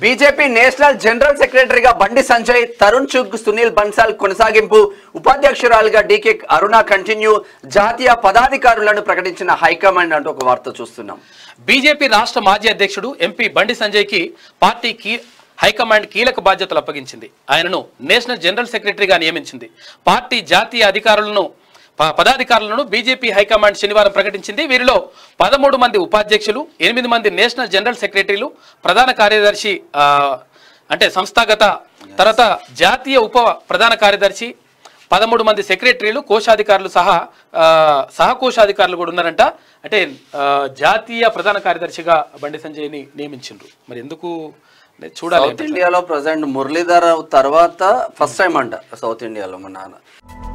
BJP national general సెక్రటరీగా బండి సంజయ్ తరుణ్ చుగ్ సునీల్ బన్సాల్ కొనసాగింపు ఉపాధ్యక్షురాలుగా డీకే అరుణ కంటిన్యూ జాతీయ పదాధికారులను ప్రకటించిన హైకమాండ్ అంటూ ఒక వార్త చూస్తున్నాం బీజేపీ రాష్ట్ర మాజీ అధ్యక్షుడు ఎంపీ బండి సంజయ్కి పార్టీ కీ హైకమాండ్ కీలక బాధ్యతలు అప్పగించింది ఆయనను నేషనల్ జనరల్ సెక్రటరీగా నియమించింది పార్టీ జాతీయ అధికారులను ప- పదాధికారులను బీజేపీ హైకమాండ్ శనివారం ప్రకటించింది వీరిలో పదమూడు మంది ఉపాధ్యక్షులు ఎనిమిది మంది నేషనల్ జనరల్ సెక్రటరీలు ప్రధాన కార్యదర్శి ఆ, అంటే సంస్థాగత తర్వాత జాతీయ ఉప ప్రధాన కార్యదర్శి పదమూడు మంది సెక్రటరీలు కోశాధికారులు సహా ఆ, సహ కోశాధికారులు కూడా ఉన్నారంట అంటే ఆ, జాతీయ ప్రధాన కార్యదర్శిగా బండి సంజయ్ని నియమించిండ్రు మరి ఎందుకు అంటే చూడాలి సౌత్ ఇండియాలో ప్రజెంట్ మురళీధర్ తర్వాత ఫస్ట్ టైం అంట సౌత్ ఇండియాలో మన నాన్న